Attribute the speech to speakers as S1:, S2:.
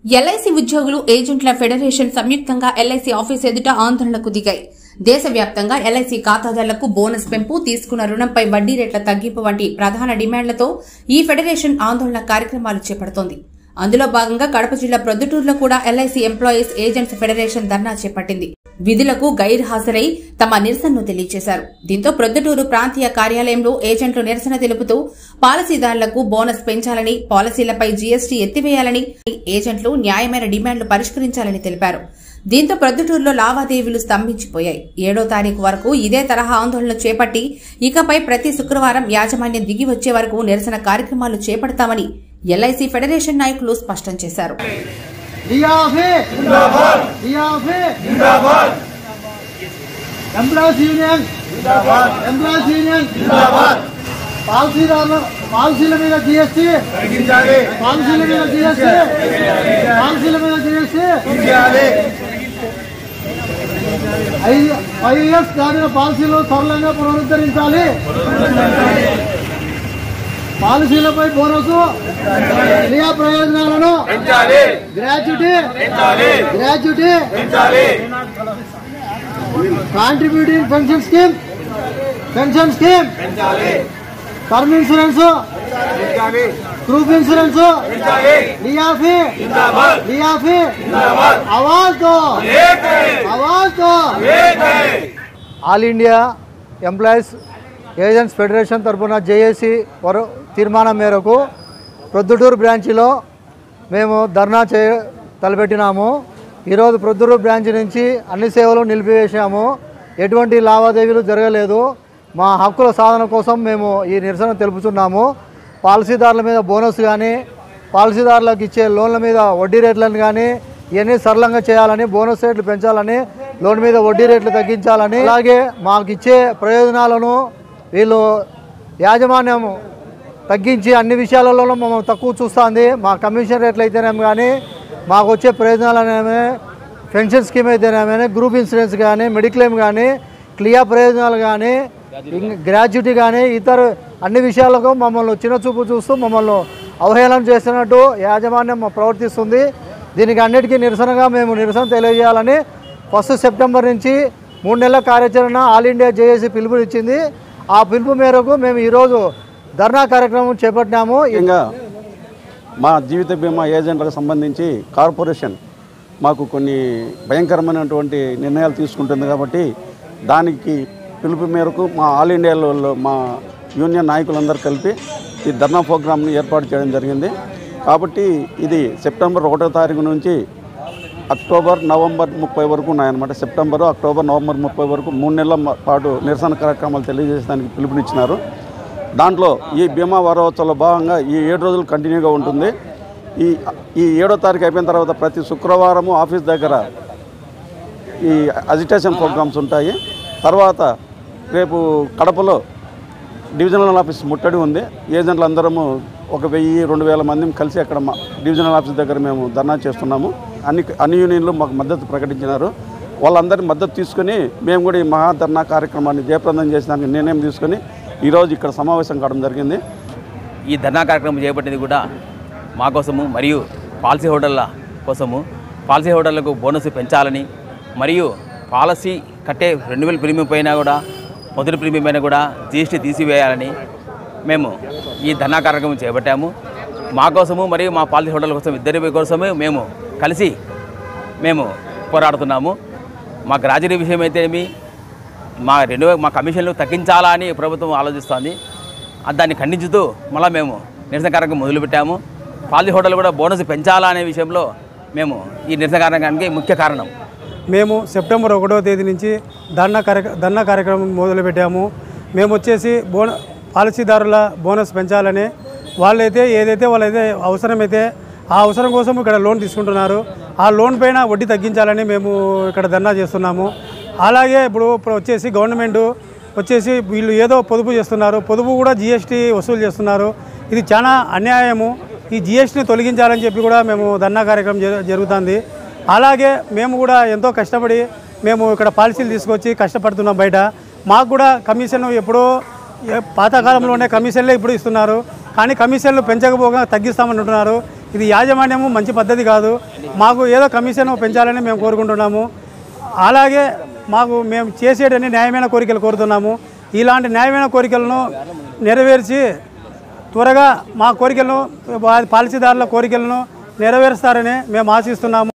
S1: LIC ఉద్యోగులు ఏజెంట్ల federation సంయుక్తంగా ఎల్ఐసి ఆఫీస్ ఎదుట ఆందోళనకు దిగాయి దేశవ్యాప్తంగా ఎల్ఐసి ఖాతాదారులకు బోనస్ పెంపు తీసుకున్న రుణంపై వడ్డీ రేట్ల తగ్గింపు వంటి ప్రధాన డిమాండ్లతో ఈ ఫెడరేషన్ ఆందోళన కార్యక్రమాలు చేపడుతోంది అందులో భాగంగా కడప జిల్లా ప్రొద్దుటూరులో కూడా LIC employees agents federation dharna చేపట్టింది విధులకు గైర్ హాజరై తమ నిరసనను తెలియజేశారు దీంతో ప్రొద్దుటూరు ప్రాంతీయ కార్యాలయంలో ఏజెంట్లు నిరసన తెలుపుతూ పాలసీదారులకు బోనస్ పెంచాలని పాలసీలపై జీఎస్టీ ఎత్తివేయాలని ఏజెంట్లు న్యాయమైన డిమాండ్లు పరిష్కరించాలని తెలిపారు దీంతో ప్రొద్దుటూరులో లావాదేవీలు స్తంభించిపోయాయి ఏడో తారీఖు వరకు ఇదే తరహా ఆందోళన చేపట్టి ఇకపై ప్రతి శుక్రవారం యాజమాన్యం దిగి వచ్చే వరకు నిరసన కార్యక్రమాలు చేపడతామని ఎల్ఐసి ఫెడరేషన్ నాయకులు స్పష్టం చేశారు
S2: డిఆర్ఫీ జిందాబాద్ డిఆర్ఫీ జిందాబాద్ ఎంప్లాయీస్ యూనియన్ జిందాబాద్ ఎంప్లాయీస్ యూనియన్ జిందాబాద్ పాలసీదారులు పాలసీల మీద జీఎస్టీ
S3: తగ్గించాలి
S2: పాలసీల మీద జీఎస్టీ పాలసీల మీద జీఎస్టీ
S3: తగ్గించాలి
S2: ఐదు ఫైవ్ ఇయర్స్ దాటిన పాలసీలు సరళంగా పునరుద్ధరించాలి పాలసీలపై బోనస్ క్రియా ప్రయోజనాలను
S3: పెంచాలి
S2: గ్రాట్యుటీ
S3: పెంచాలి
S2: గ్రాట్యుటీ
S3: పెంచాలి
S2: contributing pension scheme pension scheme term insurance
S3: పెంచాలి
S2: గ్రూప్ ఇన్సూరెన్స్
S3: పెంచాలి
S2: డిఆర్ఫీ
S3: జిందాబాద్
S2: డిఆర్ఫీ
S3: జిందాబాద్
S2: आवाज दो
S3: एक है
S2: आवाज दो
S3: एक है
S2: all India employees agents federation తరఫున జేఏసీ వర తీర్మానం మేరకు ప్రొద్దుటూరు బ్రాంచిలో మేము ధర్నా చే తలపెట్టినాము ఈరోజు ప్రొద్దుటూరు బ్రాంచ్ నుంచి అన్ని సేవలు నిలిపివేశాము ఎటువంటి లావాదేవీలు జరగలేదు మా హక్కుల సాధన కోసం మేము ఈ నిరసన తెలుపుతున్నాము పాలసీదారుల మీద బోనస్ కానీ పాలసీదారులకు ఇచ్చే లోన్ల మీద వడ్డీ రేట్లను కానీ ఇవన్నీ సరళంగా చేయాలని బోనస్ రేట్లు పెంచాలని లోన్ మీద వడ్డీ రేట్లు తగ్గించాలని అలాగే మాకు ఇచ్చే ప్రయోజనాలను వీళ్ళు యాజమాన్యం తగ్గించి అన్ని విషయాలలో మమ్మల్ని తక్కువ చూస్తుంది మా కమిషన్ రేట్లు అయితేనేమి కానీ మాకు వచ్చే ప్రయోజనాలు అనేవి పెన్షన్ స్కీమ్ అయితేనేమి గ్రూప్ ఇన్సూరెన్స్ కానీ మెడిక్లెయిమ్ కానీ క్లియర్ ప్రయోజనాలు కానీ ఇంక గ్రాడ్యుటీ కానీ ఇతర అన్ని విషయాలకు మమ్మల్ని చిన్న చూపు చూస్తూ మమ్మల్ని అవహేళన చేస్తున్నట్టు యాజమాన్యం ప్రవర్తిస్తుంది దీనికి అన్నిటికీ నిరసనగా మేము నిరసన తెలియజేయాలని ఫస్ట్ సెప్టెంబర్ నుంచి మూడు నెలల కార్యాచరణ ఆల్ ఇండియా జేఏసీ పిలుపునిచ్చింది ఆ పిలుపు మేరకు మేము ఈరోజు ధర్నా కార్యక్రమం చేపట్టినాము
S4: ముఖ్యంగా మా జీవిత బీమా ఏజెంట్లకు సంబంధించి కార్పొరేషన్ మాకు కొన్ని భయంకరమైనటువంటి నిర్ణయాలు తీసుకుంటుంది కాబట్టి దానికి పిలుపు మేరకు మా ఆల్ ఇండియాలో మా యూనియన్ నాయకులందరూ కలిపి ఈ ధర్నా ప్రోగ్రామ్ని ఏర్పాటు చేయడం జరిగింది కాబట్టి ఇది సెప్టెంబర్ ఒకటో తారీఖు నుంచి అక్టోబర్ నవంబర్ ముప్పై వరకు ఉన్నాయన్నమాట సెప్టెంబర్ అక్టోబర్ నవంబర్ ముప్పై వరకు మూడు నెలల మ- పాటు నిరసన కార్యక్రమాలు తెలియజేసడానికి పిలుపునిచ్చినారు దాంట్లో ఈ బీమా వారోత్సవంలో భాగంగా ఈ ఏడు రోజులు కంటిన్యూగా ఉంటుంది ఈ ఈ ఏడో తారీఖు అయిపోయిన తర్వాత ప్రతి శుక్రవారము ఆఫీస్ దగ్గర ఈ అజిటేషన్ ప్రోగ్రామ్స్ ఉంటాయి తర్వాత రేపు కడపలో డివిజనల్ ఆఫీస్ ముట్టడి ఉంది ఏజెంట్లు అందరము ఒక వెయ్యి రెండు వేల మంది కలిసి అక్కడ మా డివిజనల్ ఆఫీస్ దగ్గర మేము ధర్నా చేస్తున్నాము అన్ని అన్ని యూనియన్లు మాకు మద్దతు ప్రకటించినారు వాళ్ళందరి మద్దతు తీసుకొని మేము కూడా ఈ మహాధర్నా కార్యక్రమాన్ని జయప్రదం చేసడానికి నిర్ణయం తీసుకొని ఈరోజు ఇక్కడ సమావేశం కావడం జరిగింది
S5: ఈ ధర్నా కార్యక్రమం చేపట్టింది కూడా మా కోసము మరియు పాలసీ హోల్డర్ల కోసము పాలసీ హోల్డర్లకు బోనస్ పెంచాలని మరియు పాలసీ కట్టే రెండు వేల ప్రీమియం పైన కూడా మొదటి ప్రీమియం పైన కూడా జీఎస్టీ తీసివేయాలని మేము ఈ ధర్నా కార్యక్రమం చేపట్టాము మా కోసము మరియు మా పాలసీ హోల్డర్ల కోసం ఇద్దరి కోసమే మేము కలిసి మేము పోరాడుతున్నాము మా గ్రాడ్యుయేట్ విషయం అయితేనేమి మా రెండు మా కమిషన్లు తగ్గించాలా అని ప్రభుత్వం ఆలోచిస్తోంది ఆ దాన్ని ఖండించుతూ మళ్ళీ మేము నిరసన కార్యక్రమం మొదలుపెట్టాము పాలసీ హోటల్ కూడా బోనస్ పెంచాలా అనే విషయంలో మేము ఈ నిరసన కార్యక్రమానికి ముఖ్య కారణం
S6: మేము సెప్టెంబర్ ఒకటో తేదీ నుంచి ధర్నా కార్య ధర్నా కార్యక్రమం మొదలుపెట్టాము మేము వచ్చేసి బోన పాలసీదారుల బోనస్ పెంచాలని వాళ్ళైతే ఏదైతే వాళ్ళైతే అవసరమైతే ఆ అవసరం కోసం ఇక్కడ లోన్ తీసుకుంటున్నారు ఆ లోన్ పైన వడ్డీ తగ్గించాలని మేము ఇక్కడ ధర్నా చేస్తున్నాము అలాగే ఇప్పుడు ఇప్పుడు వచ్చేసి గవర్నమెంట్ వచ్చేసి వీళ్ళు ఏదో పొదుపు చేస్తున్నారు పొదుపు కూడా జిఎస్టీ వసూలు చేస్తున్నారు ఇది చాలా అన్యాయము ఈ జిఎస్టీని తొలగించాలని చెప్పి కూడా మేము ధర్నా కార్యక్రమం జరు- జరుగుతుంది అలాగే మేము కూడా ఎంతో కష్టపడి మేము ఇక్కడ పాలసీలు తీసుకొచ్చి కష్టపడుతున్నాం బయట మాకు కూడా కమిషన్ ఎప్పుడో ఏ- పాతకాలంలోనే కమిషన్లే ఇప్పుడు ఇస్తున్నారు కానీ కమిషన్లు పెంచకపోగా తగ్గిస్తామని అంటున్నారు ఇది యాజమాన్యము మంచి పద్ధతి కాదు మాకు ఏదో కమిషన్ పెంచాలని మేము కోరుకుంటున్నాము అలాగే మాకు మేము చేసేటన్ని న్యాయమైన కోరికలు కోరుతున్నాము ఇలాంటి న్యాయమైన కోరికలను నెరవేర్చి త్వరగా మా కోరికలను పాలసీదారుల కోరికలను నెరవేరుస్తారని మేము ఆశిస్తున్నాము